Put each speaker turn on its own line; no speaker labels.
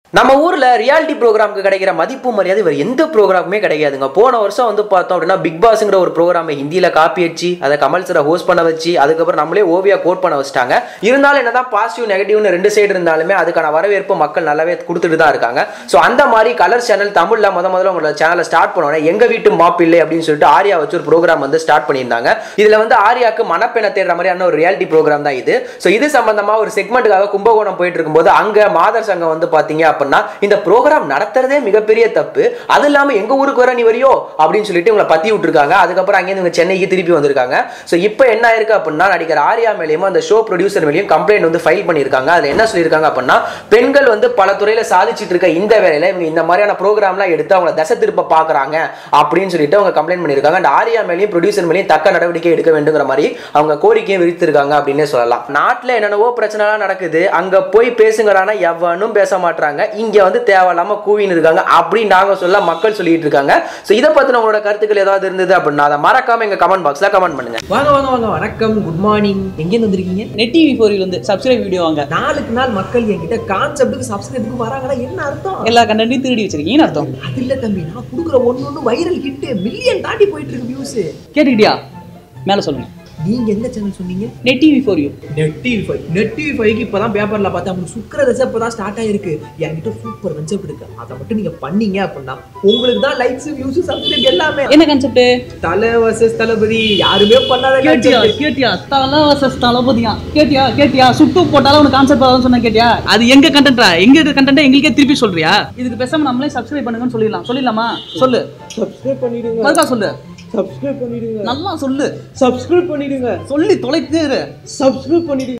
நம்ம ஊர்ல ரியாலிட்டி ப்ரோக்ராமுக்கு கிடைக்கிற மதிப்பு மரியாதை வேற எந்த ப்ரோக்ராமுமே கிடைக்காதுங்க போன வருஷம் வந்து பார்த்தோம் அப்படின்னா பிக் பாஸ்ங்கிற ஒரு ப்ரோக்ராமை ஹிந்தியில காப்பி அடிச்சு அதை கமல் சரை ஹோஸ்ட் பண்ண வச்சு அதுக்கப்புறம் நம்மளே ஓவியா கோட் பண்ண வச்சிட்டாங்க இருந்தாலும் என்னதான் பாசிட்டிவ் நெகட்டிவ்னு ரெண்டு சைடு இருந்தாலுமே அதுக்கான வரவேற்பு மக்கள் நல்லாவே கொடுத்துட்டு தான் இருக்காங்க ஸோ அந்த மாதிரி கலர் சேனல் தமிழ்ல முத முதல்ல உங்களோட சேனலை ஸ்டார்ட் பண்ணோன்னே எங்க வீட்டு மாப்பிள்ளை அப்படின்னு சொல்லிட்டு ஆர்யா வச்சு ஒரு ப்ரோக்ராம் வந்து ஸ்டார்ட் பண்ணியிருந்தாங்க இதுல வந்து ஆர்யாக்கு மணப்பெண்ணை தேடுற மாதிரியான ஒரு ரியாலிட்டி ப்ரோக்ராம் தான் இது ஸோ இது சம்பந்தமா ஒரு செக்மெண்ட்டுக்காக கும்பகோணம் போயிட்டு இருக்கும்போது அங்க மாதர் சங்கம் வந்து பாத்தீங்க அப்படின்னா இந்த ப்ரோக்ராம் நடத்துறதே மிகப்பெரிய தப்பு அது இல்லாம எங்க ஊருக்கு வர நீ வரியோ அப்படின்னு சொல்லிட்டு உங்களை பத்தி விட்டுருக்காங்க அதுக்கப்புறம் அங்கேருந்து இவங்க சென்னைக்கு திருப்பி வந்திருக்காங்க ஸோ இப்போ என்ன ஆயிருக்கு அப்படின்னா நடிகர் ஆர்யா மேலேயும் அந்த ஷோ ப்ரொடியூசர் மேலேயும் கம்ப்ளைண்ட் வந்து ஃபைல் பண்ணியிருக்காங்க அதுல என்ன சொல்லியிருக்காங்க அப்படின்னா பெண்கள் வந்து பல துறையில சாதிச்சிட்டு இருக்க இந்த வேலையில இவங்க இந்த மாதிரியான ப்ரோக்ராம்லாம் எடுத்து அவங்கள தசை திருப்ப பாக்குறாங்க அப்படின்னு சொல்லிட்டு அவங்க கம்ப்ளைண்ட் பண்ணியிருக்காங்க அந்த ஆர்யா மேலேயும் ப்ரொடியூசர் மேலேயும் தக்க நடவடிக்கை எடுக்க வேண்டுங்கிற மாதிரி அவங்க கோரிக்கையை விரித்திருக்காங்க அப்படின்னே சொல்லலாம் நாட்டுல என்னென்னவோ பிரச்சனைலாம் நடக்குது அங்க போய் பேசுங்கடானா எவனும் பேச மாட்டாங்க இங்க வந்து தேவையில்லாம கூவின்னு இருக்காங்க அப்படின்னு நாங்க சொல்ல மக்கள் சொல்லிட்டு இருக்காங்க ஸோ இதை பத்தின உங்களோட கருத்துக்கள் ஏதாவது இருந்தது அப்படின்னா அதை மறக்காம எங்க கமெண்ட் பாக்ஸ்ல கமெண்ட் பண்ணுங்க
வாங்க வாங்க வாங்க வணக்கம் குட் மார்னிங் எங்கேருந்து வந்திருக்கீங்க
நெட் டிவி ஃபோரில் வந்து சப்ஸ்கிரைப் வீடியோ வாங்க
நாளுக்கு நாள் மக்கள் என்கிட்ட கான்செப்ட்டுக்கு சப்ஸ்கிரைபுக்கு வராங்கன்னா என்ன அர்த்தம்
எல்லா கண்டென்ட்டையும் திருடி வச்சிருக்கீங்கன்னு அர்த்தம்
அது இல்ல தம்பி நான் கொடுக்குற ஒண்ணு ஒண்ணு வைரல் ஹிட் மில்லியன் தாண்டி போயிட்டு இருக்கு வியூஸ்
கேட்டுக்கிட்டியா மேலே சொல்லுங்க
நீங்க எந்த சேனல் சொன்னீங்க
net TV four U
net TV five net TV ஃபைவ்க்கு இப்பதான் பேப்பர்ல பார்த்தா உங்களுக்கு சுக்கர தசை இப்பதான் ஸ்டார்ட் ஆயிருக்கு என்கிட்ட சூப்பர் கன்செப்ட் இருக்கு அதை மட்டும் நீங்க பண்ணீங்க அப்படின்னா உங்களுக்கு தான் லைக்ஸ் வியூஸ் சப்ஸ்கிரைப் எல்லாமே
என்ன கான்செப்ட்
தலை வர்சஸ் தளபதி யாருமே பண்ணாத
கேட்டியா
concept.
கேட்டியா தலை வர்சஸ் தளபதியா கேட்டியா கேட்டியா சுட்டு போட்டாலும் உனக்கு கான்செப்ட் ஆகும் சொன்னா கேட்டியா அது எங்க கண்டென்ட்டா எங்க கண்டென்ட் எங்களுக்கே திருப்பி சொல்றியா இதுக்கு பேசாம நம்மளே சப்ஸ்கிரைப் பண்ணுங்கன்னு சொல்லிடலாம் சொல்லிடலாமா சொல்லு
சப்ஸ்கிரைப் பண்ணிடுங்க
மறுக்கா சொல்லு
சப்ஸ்கிரைப் பண்ணிடுங்க
நல்லா சொல்லு
சப்ஸ்கிரைப் பண்ணிடுங்க
சொல்லி தொலைத்து
சப்ஸ்கிரைப் பண்ணிடுங்க